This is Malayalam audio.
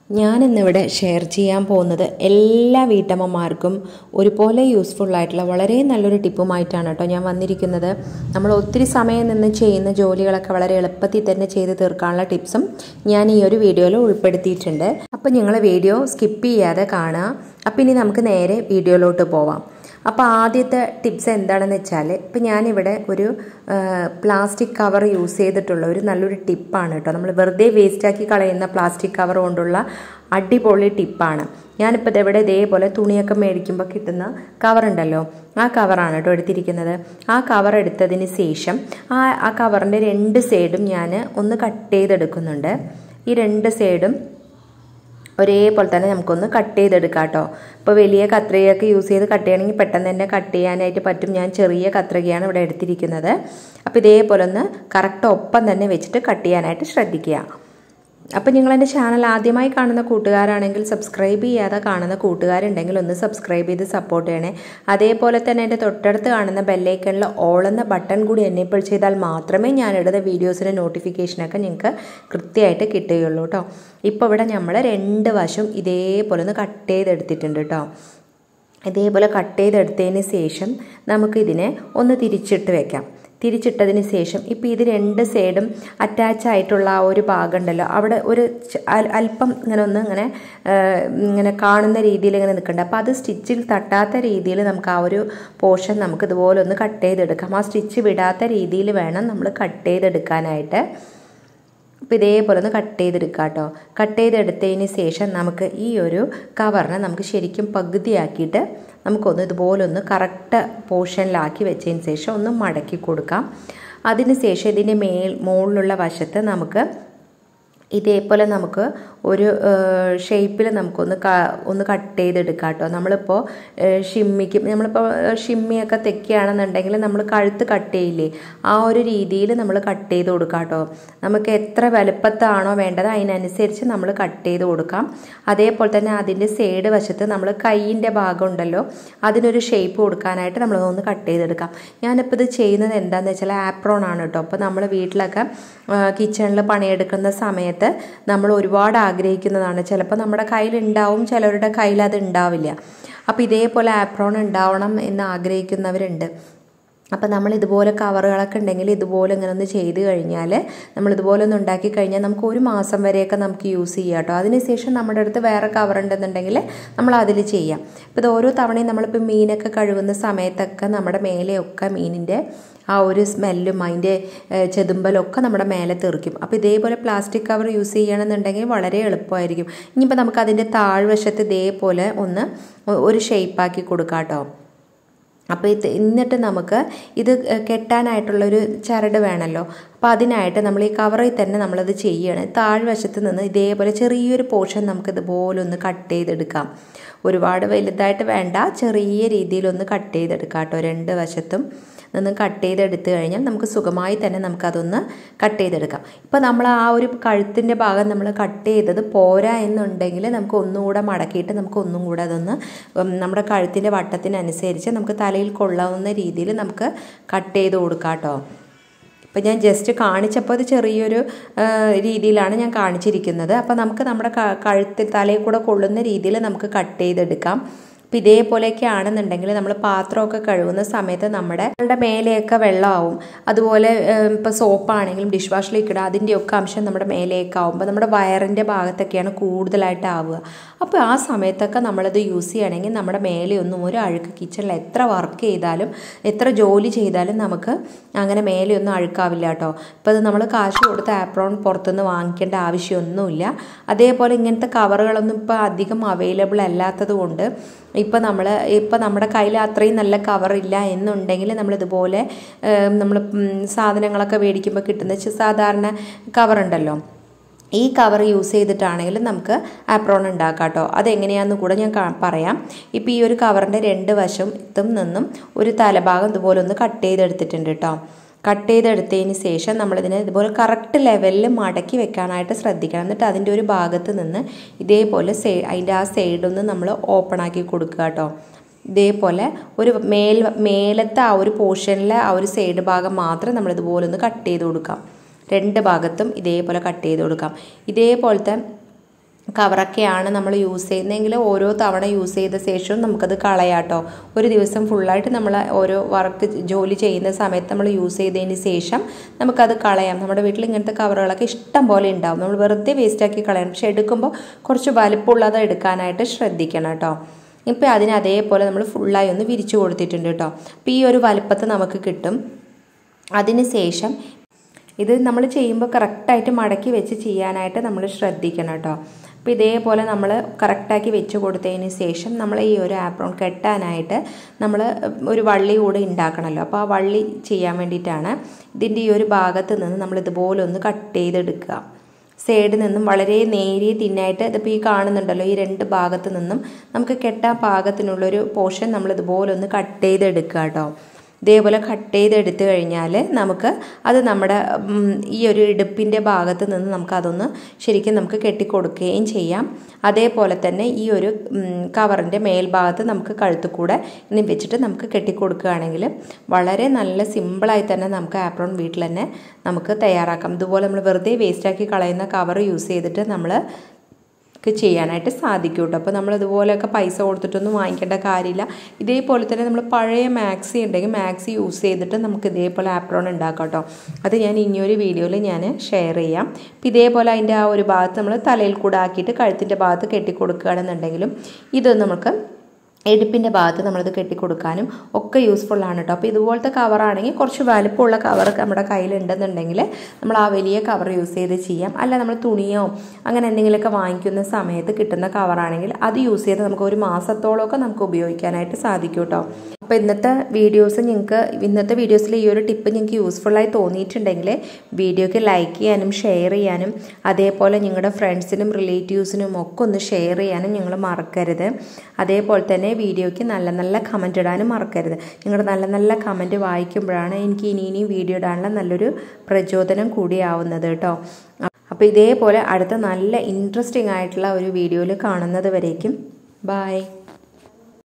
ഞാനിന്നിവിടെ ഷെയർ ചെയ്യാൻ പോകുന്നത് എല്ലാ വീട്ടമ്മമാർക്കും ഒരുപോലെ യൂസ്ഫുൾ ആയിട്ടുള്ള വളരെ നല്ലൊരു ടിപ്പുമായിട്ടാണ് കേട്ടോ ഞാൻ വന്നിരിക്കുന്നത് നമ്മൾ ഒത്തിരി സമയം നിന്ന് ചെയ്യുന്ന ജോലികളൊക്കെ വളരെ എളുപ്പത്തിൽ തന്നെ ചെയ്ത് തീർക്കാനുള്ള ടിപ്സും ഞാൻ ഈ ഒരു വീഡിയോയിൽ ഉൾപ്പെടുത്തിയിട്ടുണ്ട് അപ്പോൾ നിങ്ങൾ വീഡിയോ സ്കിപ്പ് ചെയ്യാതെ കാണുക അപ്പോൾ ഇനി നമുക്ക് നേരെ വീഡിയോയിലോട്ട് പോവാം അപ്പോൾ ആദ്യത്തെ ടിപ്സ് എന്താണെന്ന് വെച്ചാൽ ഇപ്പം ഞാനിവിടെ ഒരു പ്ലാസ്റ്റിക് കവർ യൂസ് ചെയ്തിട്ടുള്ള ഒരു നല്ലൊരു ടിപ്പാണ് കേട്ടോ നമ്മൾ വെറുതെ വേസ്റ്റാക്കി കളയുന്ന പ്ലാസ്റ്റിക് കവർ കൊണ്ടുള്ള അടിപൊളി ടിപ്പാണ് ഞാനിപ്പോൾ ഇതെവിടെ ഇതേപോലെ തുണിയൊക്കെ മേടിക്കുമ്പോൾ കിട്ടുന്ന കവർ ഉണ്ടല്ലോ ആ കവറാണ് കേട്ടോ എടുത്തിരിക്കുന്നത് ആ കവർ എടുത്തതിന് ശേഷം ആ ആ കവറിൻ്റെ രണ്ട് സൈഡും ഞാൻ ഒന്ന് കട്ട് ചെയ്തെടുക്കുന്നുണ്ട് ഈ രണ്ട് സൈഡും ഒരേപോലെ തന്നെ നമുക്കൊന്ന് കട്ട് ചെയ്തെടുക്കാം കേട്ടോ ഇപ്പോൾ വലിയ കത്രികയൊക്കെ യൂസ് ചെയ്ത് കട്ട് ചെയ്യണമെങ്കിൽ പെട്ടെന്ന് തന്നെ കട്ട് ചെയ്യാനായിട്ട് പറ്റും ഞാൻ ചെറിയ കത്രികയാണ് ഇവിടെ എടുത്തിരിക്കുന്നത് അപ്പോൾ ഇതേപോലെ ഒന്ന് കറക്റ്റ് ഒപ്പം തന്നെ വെച്ചിട്ട് കട്ട് ചെയ്യാനായിട്ട് ശ്രദ്ധിക്കുക അപ്പോൾ നിങ്ങൾ എൻ്റെ ചാനൽ ആദ്യമായി കാണുന്ന കൂട്ടുകാരാണെങ്കിൽ സബ്സ്ക്രൈബ് ചെയ്യാതെ കാണുന്ന കൂട്ടുകാരുണ്ടെങ്കിൽ ഒന്ന് സബ്സ്ക്രൈബ് ചെയ്ത് സപ്പോർട്ട് ചെയ്യണേ അതേപോലെ തന്നെ എൻ്റെ തൊട്ടടുത്ത് കാണുന്ന ബെല്ലൈക്കണിൽ ഓൾ എന്ന ബട്ടൺ കൂടി എനേബിൾ ചെയ്താൽ മാത്രമേ ഞാൻ ഇടുന്ന വീഡിയോസിൻ്റെ നോട്ടിഫിക്കേഷനൊക്കെ നിങ്ങൾക്ക് കൃത്യമായിട്ട് കിട്ടുകയുള്ളൂ കേട്ടോ ഇപ്പോൾ ഇവിടെ നമ്മൾ രണ്ട് വശം ഇതേപോലെ ഒന്ന് കട്ട് ചെയ്തെടുത്തിട്ടുണ്ട് കേട്ടോ ഇതേപോലെ കട്ട് ചെയ്തെടുത്തതിന് ശേഷം നമുക്കിതിനെ ഒന്ന് തിരിച്ചിട്ട് വെക്കാം തിരിച്ചിട്ടതിന് ശേഷം ഇപ്പോൾ ഇത് രണ്ട് സൈഡും അറ്റാച്ച് ആയിട്ടുള്ള ആ ഒരു ഭാഗം ഉണ്ടല്ലോ അവിടെ ഒരു അല്പം ഇങ്ങനെ ഒന്ന് ഇങ്ങനെ ഇങ്ങനെ കാണുന്ന രീതിയിൽ ഇങ്ങനെ നിൽക്കുന്നുണ്ട് അപ്പോൾ അത് സ്റ്റിച്ചിൽ തട്ടാത്ത രീതിയിൽ നമുക്ക് ആ ഒരു പോർഷൻ നമുക്ക് ഇതുപോലെ ഒന്ന് കട്ട് ചെയ്തെടുക്കാം ആ സ്റ്റിച്ച് വിടാത്ത രീതിയിൽ വേണം നമ്മൾ കട്ട് ചെയ്തെടുക്കാനായിട്ട് അപ്പോൾ ഇതേപോലെ ഒന്ന് കട്ട് ചെയ്തെടുക്കുക കേട്ടോ കട്ട് ചെയ്തെടുത്തതിന് ശേഷം നമുക്ക് ഈ ഒരു കവറിനെ നമുക്ക് ശരിക്കും പകുതിയാക്കിയിട്ട് നമുക്കൊന്ന് ഇതുപോലെ ഒന്ന് കറക്റ്റ് പോർഷനിലാക്കി വെച്ചതിന് ശേഷം ഒന്ന് മടക്കി കൊടുക്കാം അതിന് ശേഷം ഇതിൻ്റെ മേൽ മുകളിലുള്ള വശത്ത് നമുക്ക് ഇതേപോലെ നമുക്ക് ഒരു ഷേപ്പിൽ നമുക്കൊന്ന് ഒന്ന് കട്ട് ചെയ്തെടുക്കാം കേട്ടോ നമ്മളിപ്പോൾ ഷിമ്മിക്ക് നമ്മളിപ്പോൾ ഷിമ്മിയൊക്കെ തെക്കുകയാണെന്നുണ്ടെങ്കിൽ നമ്മൾ കഴുത്ത് കട്ട് ചെയ്യില്ലേ ആ ഒരു രീതിയിൽ നമ്മൾ കട്ട് ചെയ്ത് കൊടുക്കാം കേട്ടോ നമുക്ക് എത്ര വലുപ്പത്താണോ വേണ്ടത് അതിനനുസരിച്ച് നമ്മൾ കട്ട് ചെയ്ത് കൊടുക്കാം അതേപോലെ തന്നെ അതിൻ്റെ സൈഡ് വശത്ത് നമ്മൾ കൈയിൻ്റെ ഭാഗം ഉണ്ടല്ലോ അതിനൊരു ഷേപ്പ് കൊടുക്കാനായിട്ട് നമ്മൾ ഒന്ന് കട്ട് ചെയ്തെടുക്കാം ഞാനിപ്പോൾ ഇത് ചെയ്യുന്നത് എന്താണെന്ന് വെച്ചാൽ ആപ്രോൺ ആണ് കേട്ടോ അപ്പോൾ നമ്മൾ വീട്ടിലൊക്കെ കിച്ചണിൽ പണിയെടുക്കുന്ന സമയത്ത് നമ്മൾ ഒരുപാട് ആഗ്രഹിക്കുന്നതാണ് ചിലപ്പോൾ നമ്മുടെ കയ്യിലുണ്ടാവും ചിലവരുടെ കയ്യിൽ അത് ഉണ്ടാവില്ല അപ്പോൾ ഇതേപോലെ ആപ്രോൺ ഉണ്ടാവണം എന്ന് ആഗ്രഹിക്കുന്നവരുണ്ട് അപ്പോൾ നമ്മൾ ഇതുപോലെ കവറുകളൊക്കെ ഉണ്ടെങ്കിൽ ഇതുപോലെ ഇങ്ങനെ ഒന്ന് ചെയ്ത് കഴിഞ്ഞാൽ നമ്മൾ ഇതുപോലെ ഒന്ന് ഉണ്ടാക്കി കഴിഞ്ഞാൽ നമുക്ക് ഒരു മാസം വരെയൊക്കെ നമുക്ക് യൂസ് ചെയ്യാം കേട്ടോ അതിനുശേഷം നമ്മുടെ അടുത്ത് വേറെ കവർ ഉണ്ടെന്നുണ്ടെങ്കിൽ നമ്മൾ അതിൽ ചെയ്യാം ഇപ്പോൾ ഇത് ഓരോ തവണയും നമ്മളിപ്പോൾ മീനൊക്കെ കഴുകുന്ന സമയത്തൊക്കെ നമ്മുടെ മേലെയൊക്കെ മീനിൻ്റെ ആ ഒരു സ്മെല്ലും അതിൻ്റെ ചെതുമ്പലൊക്കെ നമ്മുടെ മേലെ തെറിക്കും അപ്പോൾ ഇതേപോലെ പ്ലാസ്റ്റിക് കവർ യൂസ് ചെയ്യണമെന്നുണ്ടെങ്കിൽ വളരെ എളുപ്പമായിരിക്കും ഇനിയിപ്പോൾ നമുക്ക് അതിൻ്റെ താഴ്വശത്ത് ഇതേപോലെ ഒന്ന് ഒരു ഷേപ്പാക്കി കൊടുക്കാം കേട്ടോ അപ്പോൾ ഇത് എന്നിട്ട് നമുക്ക് ഇത് കെട്ടാനായിട്ടുള്ളൊരു ചരട് വേണമല്ലോ അപ്പോൾ അതിനായിട്ട് നമ്മൾ ഈ കവറിൽ തന്നെ നമ്മളത് ചെയ്യണം താഴ്വശത്ത് നിന്ന് ഇതേപോലെ ചെറിയൊരു പോർഷൻ നമുക്ക് ഇതുപോലെ ഒന്ന് കട്ട് ചെയ്തെടുക്കാം ഒരുപാട് വലുതായിട്ട് വേണ്ട ചെറിയ രീതിയിലൊന്ന് കട്ട് ചെയ്തെടുക്കാം കേട്ടോ രണ്ട് വശത്തും നിന്ന് കട്ട് ചെയ്തെടുത്ത് കഴിഞ്ഞാൽ നമുക്ക് സുഖമായി തന്നെ നമുക്കതൊന്ന് കട്ട് ചെയ്തെടുക്കാം ഇപ്പോൾ നമ്മൾ ആ ഒരു കഴുത്തിൻ്റെ ഭാഗം നമ്മൾ കട്ട് ചെയ്തത് പോരാ എന്നുണ്ടെങ്കിൽ നമുക്ക് ഒന്നുകൂടെ മടക്കിയിട്ട് നമുക്ക് ഒന്നും കൂടെ അതൊന്ന് നമ്മുടെ കഴുത്തിൻ്റെ വട്ടത്തിനനുസരിച്ച് നമുക്ക് തലയിൽ കൊള്ളാവുന്ന രീതിയിൽ നമുക്ക് കട്ട് ചെയ്ത് കൊടുക്കാം കേട്ടോ ഇപ്പം ഞാൻ ജസ്റ്റ് കാണിച്ചപ്പോൾ അത് ചെറിയൊരു രീതിയിലാണ് ഞാൻ കാണിച്ചിരിക്കുന്നത് അപ്പോൾ നമുക്ക് നമ്മുടെ കഴുത്തിൽ തലയിൽ കൂടെ കൊള്ളുന്ന രീതിയിൽ നമുക്ക് കട്ട് ചെയ്തെടുക്കാം അപ്പം ഇതേപോലെയൊക്കെ ആണെന്നുണ്ടെങ്കിൽ നമ്മൾ പാത്രമൊക്കെ കഴുകുന്ന സമയത്ത് നമ്മുടെ മേലെയൊക്കെ വെള്ളമാവും അതുപോലെ ഇപ്പോൾ സോപ്പാണെങ്കിലും ഡിഷ് വാഷ് ലിക്വിഡ് അതിൻ്റെയൊക്കെ അംശം നമ്മുടെ മേലെയൊക്കെ ആവുമ്പോൾ നമ്മുടെ വയറിൻ്റെ ഭാഗത്തൊക്കെയാണ് കൂടുതലായിട്ട് ആവുക അപ്പോൾ ആ സമയത്തൊക്കെ നമ്മളത് യൂസ് ചെയ്യണമെങ്കിൽ നമ്മുടെ മേലെയൊന്നും ഒരു അഴുക്ക് കിച്ചണിൽ എത്ര വർക്ക് ചെയ്താലും എത്ര ജോലി ചെയ്താലും നമുക്ക് അങ്ങനെ മേലെയൊന്നും അഴുക്കാവില്ല കേട്ടോ ഇപ്പോൾ അത് നമ്മൾ കാശ് കൊടുത്ത് ആപ്രോൺ പുറത്തുനിന്ന് വാങ്ങിക്കേണ്ട ആവശ്യമൊന്നുമില്ല അതേപോലെ ഇങ്ങനത്തെ കവറുകളൊന്നും ഇപ്പോൾ അധികം അവൈലബിൾ അല്ലാത്തത് കൊണ്ട് ഇപ്പോൾ നമ്മൾ ഇപ്പോൾ നമ്മുടെ കയ്യിൽ അത്രയും നല്ല കവറില്ല എന്നുണ്ടെങ്കിൽ നമ്മളിതുപോലെ നമ്മൾ സാധനങ്ങളൊക്കെ മേടിക്കുമ്പോൾ കിട്ടുന്ന സാധാരണ കവറുണ്ടല്ലോ ഈ കവർ യൂസ് ചെയ്തിട്ടാണെങ്കിലും നമുക്ക് ആപ്രോൺ ഉണ്ടാക്കാം കേട്ടോ അതെങ്ങനെയാണെന്ന് കൂടെ ഞാൻ പറയാം ഇപ്പോൾ ഈ ഒരു കവറിൻ്റെ രണ്ട് വശത്തും നിന്നും ഒരു തലഭാഗം ഇതുപോലെ ഒന്ന് കട്ട് ചെയ്തെടുത്തിട്ടുണ്ട് കേട്ടോ കട്ട് ചെയ്തെടുത്തതിന് ശേഷം നമ്മളിതിനെ ഇതുപോലെ കറക്റ്റ് ലെവലിൽ മടക്കി വെക്കാനായിട്ട് ശ്രദ്ധിക്കണം എന്നിട്ട് അതിൻ്റെ ഒരു ഭാഗത്ത് നിന്ന് ഇതേപോലെ സൈ അതിൻ്റെ ആ സൈഡൊന്ന് നമ്മൾ ഓപ്പൺ ആക്കി കൊടുക്കുക കേട്ടോ ഇതേപോലെ ഒരു മേൽ മേലത്തെ ആ ഒരു പോർഷനിലെ ആ ഒരു സൈഡ് ഭാഗം മാത്രം നമ്മളിതുപോലെ ഒന്ന് കട്ട് ചെയ്ത് കൊടുക്കാം രണ്ട് ഭാഗത്തും ഇതേപോലെ കട്ട് ചെയ്ത് കൊടുക്കാം ഇതേപോലത്തെ കവറൊക്കെയാണ് നമ്മൾ യൂസ് ചെയ്യുന്നതെങ്കിൽ ഓരോ തവണ യൂസ് ചെയ്ത ശേഷവും നമുക്കത് കളയാട്ടോ ഒരു ദിവസം ഫുള്ളായിട്ട് നമ്മൾ ഓരോ വർക്ക് ജോലി ചെയ്യുന്ന സമയത്ത് നമ്മൾ യൂസ് ചെയ്തതിന് ശേഷം നമുക്കത് കളയാം നമ്മുടെ വീട്ടിൽ ഇങ്ങനത്തെ കവറുകളൊക്കെ ഇഷ്ടം പോലെ ഉണ്ടാവും നമ്മൾ വെറുതെ വേസ്റ്റാക്കി കളയണം പക്ഷെ എടുക്കുമ്പോൾ കുറച്ച് വലിപ്പമുള്ളത് എടുക്കാനായിട്ട് ശ്രദ്ധിക്കണം കേട്ടോ ഇപ്പോൾ അതിന് അതേപോലെ നമ്മൾ ഫുള്ളായി ഒന്ന് വിരിച്ചു കൊടുത്തിട്ടുണ്ട് കേട്ടോ അപ്പോൾ ഈ ഒരു വലിപ്പത്ത് നമുക്ക് കിട്ടും അതിന് ശേഷം ഇത് നമ്മൾ ചെയ്യുമ്പോൾ കറക്റ്റായിട്ട് മടക്കി വെച്ച് ചെയ്യാനായിട്ട് നമ്മൾ ശ്രദ്ധിക്കണം കേട്ടോ അപ്പോൾ ഇതേപോലെ നമ്മൾ കറക്റ്റാക്കി വെച്ച് കൊടുത്തതിന് ശേഷം നമ്മൾ ഈ ഒരു ആപ്രോൺ കെട്ടാനായിട്ട് നമ്മൾ ഒരു വള്ളി കൂടെ ഉണ്ടാക്കണമല്ലോ അപ്പോൾ ആ വള്ളി ചെയ്യാൻ വേണ്ടിയിട്ടാണ് ഇതിൻ്റെ ഈ ഒരു ഭാഗത്ത് നിന്ന് നമ്മൾ ഇതുപോലെ ഒന്ന് കട്ട് ചെയ്തെടുക്കുക സൈഡിൽ നിന്നും വളരെ നേരിയ തിന്നായിട്ട് ഇതിപ്പോൾ ഈ കാണുന്നുണ്ടല്ലോ ഈ രണ്ട് ഭാഗത്ത് നിന്നും നമുക്ക് കെട്ടാൻ പാകത്തിനുള്ളൊരു പോർഷൻ നമ്മൾ ഇതുപോലെ ഒന്ന് കട്ട് ചെയ്തെടുക്കുക കേട്ടോ ഇതേപോലെ കട്ട് ചെയ്തെടുത്തു കഴിഞ്ഞാൽ നമുക്ക് അത് നമ്മുടെ ഈ ഒരു ഇടുപ്പിൻ്റെ ഭാഗത്ത് നിന്ന് നമുക്കതൊന്ന് ശരിക്കും നമുക്ക് കെട്ടിക്കൊടുക്കുകയും ചെയ്യാം അതേപോലെ തന്നെ ഈ ഒരു കവറിൻ്റെ മേൽഭാഗത്ത് നമുക്ക് കഴുത്തു കൂടെ ഇനി വെച്ചിട്ട് നമുക്ക് കെട്ടിക്കൊടുക്കുകയാണെങ്കിൽ വളരെ നല്ല സിമ്പിളായി തന്നെ നമുക്ക് ആപ്രോൺ വീട്ടിൽ തന്നെ നമുക്ക് തയ്യാറാക്കാം ഇതുപോലെ നമ്മൾ വെറുതെ വേസ്റ്റാക്കി കളയുന്ന കവർ യൂസ് ചെയ്തിട്ട് നമ്മൾ ഒക്കെ ചെയ്യാനായിട്ട് സാധിക്കും കേട്ടോ അപ്പോൾ നമ്മൾ ഇതുപോലെയൊക്കെ പൈസ കൊടുത്തിട്ടൊന്നും വാങ്ങിക്കേണ്ട കാര്യമില്ല ഇതേപോലെ തന്നെ നമ്മൾ പഴയ മാക്സി ഉണ്ടെങ്കിൽ മാക്സി യൂസ് ചെയ്തിട്ട് നമുക്ക് ഇതേപോലെ ആപ്രോൺ ഉണ്ടാക്കാം കേട്ടോ അത് ഞാൻ ഇനിയൊരു വീഡിയോയിൽ ഞാൻ ഷെയർ ചെയ്യാം അപ്പോൾ ഇതേപോലെ അതിൻ്റെ ആ ഒരു ഭാഗത്ത് നമ്മൾ തലയിൽ കൂടെ ആക്കിയിട്ട് കഴുത്തിൻ്റെ ഭാഗത്ത് കെട്ടിക്കൊടുക്കുകയാണെന്നുണ്ടെങ്കിലും ഇത് നമുക്ക് എടുപ്പിൻ്റെ ഭാഗത്ത് നമ്മളിത് കെട്ടിക്കൊടുക്കാനും ഒക്കെ യൂസ്ഫുൾ ആണ് കേട്ടോ അപ്പോൾ ഇതുപോലത്തെ കവറാണെങ്കിൽ കുറച്ച് വലുപ്പമുള്ള കവർ നമ്മുടെ കയ്യിലുണ്ടെന്നുണ്ടെങ്കിൽ നമ്മൾ ആ വലിയ കവർ യൂസ് ചെയ്ത് ചെയ്യാം അല്ല നമ്മൾ തുണിയോ അങ്ങനെ എന്തെങ്കിലുമൊക്കെ വാങ്ങിക്കുന്ന സമയത്ത് കിട്ടുന്ന കവറാണെങ്കിൽ അത് യൂസ് ചെയ്ത് നമുക്ക് ഒരു മാസത്തോളമൊക്കെ നമുക്ക് ഉപയോഗിക്കാനായിട്ട് സാധിക്കും കേട്ടോ അപ്പോൾ ഇന്നത്തെ വീഡിയോസ് നിങ്ങൾക്ക് ഇന്നത്തെ വീഡിയോസിൽ ഈ ഒരു ടിപ്പ് നിങ്ങൾക്ക് യൂസ്ഫുള്ളായി തോന്നിയിട്ടുണ്ടെങ്കിൽ വീഡിയോക്ക് ലൈക്ക് ചെയ്യാനും ഷെയർ ചെയ്യാനും അതേപോലെ നിങ്ങളുടെ ഫ്രണ്ട്സിനും റിലേറ്റീവ്സിനും ഒക്കെ ഒന്ന് ഷെയർ ചെയ്യാനും നിങ്ങൾ മറക്കരുത് അതേപോലെ തന്നെ വീഡിയോയ്ക്ക് നല്ല നല്ല കമൻറ്റ് ഇടാനും മറക്കരുത് നിങ്ങളുടെ നല്ല നല്ല കമൻറ്റ് വായിക്കുമ്പോഴാണ് എനിക്ക് ഇനി ഇനിയും വീഡിയോ ഇടാനുള്ള നല്ലൊരു പ്രചോദനം കൂടിയാവുന്നത് കേട്ടോ അപ്പോൾ ഇതേപോലെ അടുത്ത നല്ല ഇൻട്രസ്റ്റിംഗ് ആയിട്ടുള്ള ഒരു വീഡിയോയിൽ കാണുന്നത് വരേക്കും ബായ്